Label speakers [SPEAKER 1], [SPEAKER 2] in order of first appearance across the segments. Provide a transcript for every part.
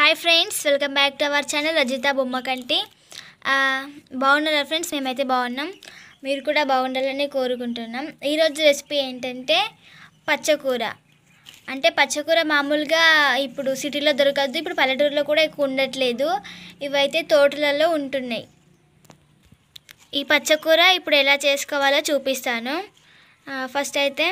[SPEAKER 1] Hi friends welcome back to our channel Rajitha Bommakanti ఆ, బాగున్నారా friends మేమైతే బాగున్నాం మీరు కూడా బాగుండాలని కోరుకుంటున్నాం ఈరోజు రెసిపీ ఏంటంటే పచ్చకూర అంటే పచ్చకూర మామూలుగా ఇప్పుడు సిటీలో దొరకద్దు ఇప్పుడు పల్లెటూరులో కూడా ఎక్కువ ఉండట్లేదు ఇవైతే తోటలలో ఉంటున్నాయి ఈ పచ్చకూర ఇప్పుడు ఎలా చేసుకోవాలో చూపిస్తాను ఆ, ఫస్ట్ అయితే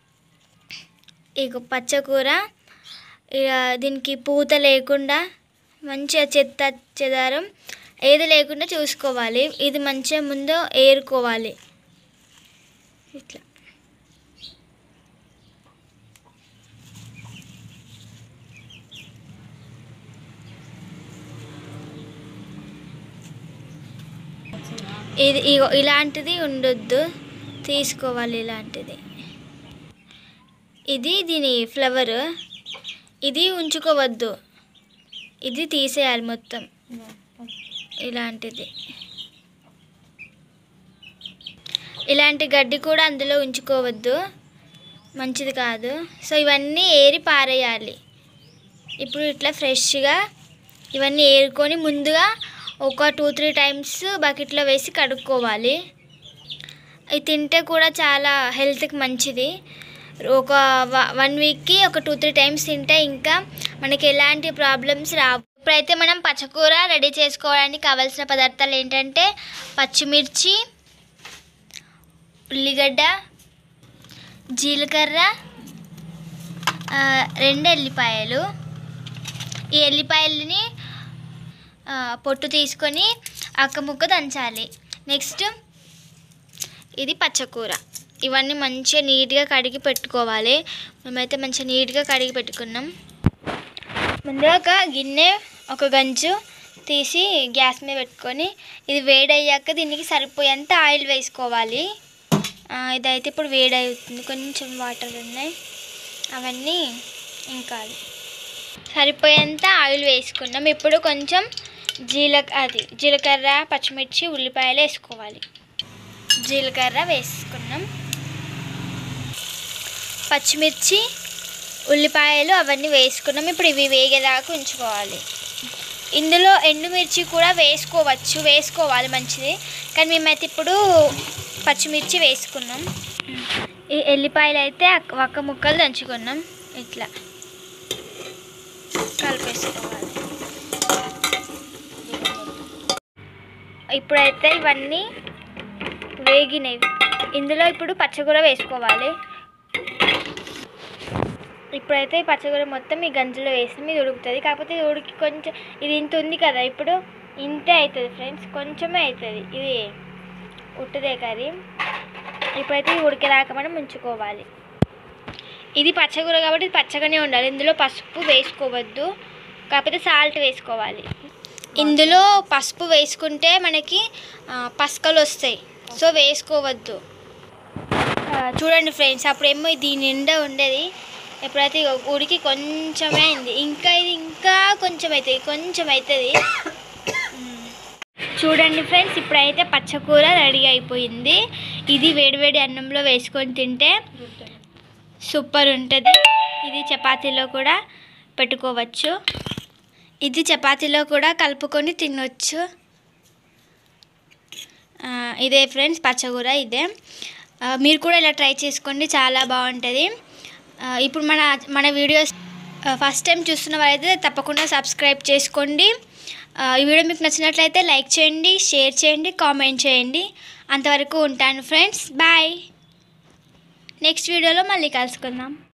[SPEAKER 1] ఇక పచ్చకూర ఇక దీనికి పూత లేకుండా మంచిగా చెత్త చెదారం ఏది లేకుండా చూసుకోవాలి ఇది మంచిగా ముందు ఏరుకోవాలి ఇట్లా ఇది ఇగో ఇలాంటిది ఉండొద్దు తీసుకోవాలి ఇలాంటిది ఇది దీని ఫ్లవర్ ఇది ఉంచుకోవద్దు ఇది తీసేయాలి మొత్తం ఇలాంటిది ఇలాంటి గడ్డి కూడా అందులో ఉంచుకోవద్దు మంచిది కాదు సో ఇవన్నీ ఏరి పారేయాలి ఇప్పుడు ఇట్లా ఫ్రెష్గా ఇవన్నీ ఏరుకొని ముందుగా ఒక టూ త్రీ టైమ్స్ బకెట్లో వేసి కడుక్కోవాలి ఇది తింటే కూడా చాలా హెల్త్కి మంచిది ఒక వన్ వీక్కి ఒక టూ త్రీ టైమ్స్ తింటే ఇంకా మనకి ఎలాంటి ప్రాబ్లమ్స్ రావు ఇప్పుడైతే మనం పచ్చకూర రెడీ చేసుకోవడానికి కావాల్సిన పదార్థాలు ఏంటంటే పచ్చిమిర్చి ఉల్లిగడ్డ జీలకర్ర ఆ, రెండు ఎల్లిపాయలు ఈ ఎల్లిపాయలని ఆ, పొట్టు తీసుకొని అక్క ముక్క దంచాలి నెక్స్ట్ ఇది పచ్చకూర ఇవన్నీ మంచిగా నీట్గా కడిగి పెట్టుకోవాలి మేమైతే మంచిగా నీట్గా కడిగి పెట్టుకున్నాం ముందుగా ఒక గిన్నె ఒక గంజు తీసి గ్యాస్ మీద పెట్టుకొని ఇది వేడయ్యాక దీనికి సరిపోయేంత ఆయిల్ వేసుకోవాలి ఆ, ఇదైతే ఇప్పుడు వేడవుతుంది కొంచెం వాటర్ ఉన్నాయి అవన్నీ ఇంకాలి సరిపోయేంత ఆయిల్ వేసుకున్నాం ఇప్పుడు కొంచెం జీలక అది జీలకర్ర పచ్చిమిర్చి ఉల్లిపాయలు వేసుకోవాలి జీలకర్ర వేసుకున్నాం పచ్చిమిర్చి ఉల్లిపాయలు అవన్నీ వేసుకున్నాం ఇప్పుడు ఇవి వేగేదాకా ఉంచుకోవాలి ఇందులో ఎండుమిర్చి కూడా వేసుకోవచ్చు వేసుకోవాలి మంచిది కానీ మేమైతే ఇప్పుడు పచ్చిమిర్చి వేసుకున్నాం ఈ ఎల్లిపాయలు అయితే అక్క- ఒక్క ముక్కలు దంచుకున్నాం ఇట్లా కలిపేసుకోవాలి ఇప్పుడైతే ఇవన్నీ వేగినవి ఇందులో ఇప్పుడు పచ్చకూర వేసుకోవాలి ఇప్పుడైతే ఈ పచ్చకూర మొత్తం ఈ గంజులో వేసి ఇది ఉడుకుతుంది కాకపోతే ఇది ఉడికి కొంచెం ఇది ఇంత ఉంది కదా ఇప్పుడు ఇంతే అవుతుంది ఫ్రెండ్స్ కొంచెమే అవుతుంది ఇది ఉట్టదే కర్రీ ఇప్పుడైతే ఇది ఉడికేదాకా మనం ఉంచుకోవాలి ఇది పచ్చకూర కాబట్టి ఇది పచ్చగానే ఉండాలి ఇందులో పసుపు వేసుకోవద్దు కాకపోతే సాల్ట్ వేసుకోవాలి ఇందులో పసుపు వేసుకుంటే మనకి ఆ, పసకలు వస్తాయి సో వేసుకోవద్దు ఆ, చూడండి ఫ్రెండ్స్ అప్పుడేమో దీని నిండా ఉండేది ఎప్పుడైతే ఇగో ఉడికి కొంచెమే అయింది ఇంకా ఇది ఇంకా కొంచెం అవుతుంది కొంచెం అవుతుంది మ్మ్. చూడండి ఫ్రెండ్స్ ఇప్పుడైతే పచ్చకూర రెడీ అయిపోయింది ఇది వేడివేడి అన్నంలో వేసుకొని తింటే సూపర్ ఉంటుంది ఇది చపాతీలో కూడా పెట్టుకోవచ్చు ఇది చపాతీలో కూడా కలుపుకొని తినొచ్చు ఆ, ఇదే ఫ్రెండ్స్ పచ్చకూర ఇదే ఆ, మీరు కూడా ఇలా ట్రై చేసుకోండి చాలా బాగుంటుంది ఆ, ఇప్పుడు మన మన వీడియోస్ ఫస్ట్ టైం చూస్తున్న వారైతే తప్పకుండా సబ్స్క్రైబ్ చేసుకోండి ఆ, ఈ వీడియో మీకు నచ్చినట్లయితే లైక్ చేయండి షేర్ చేయండి కామెంట్ చేయండి అంతవరకు ఉంటాను ఫ్రెండ్స్ బాయ్ నెక్స్ట్ వీడియోలో మళ్ళీ కలుసుకుందాం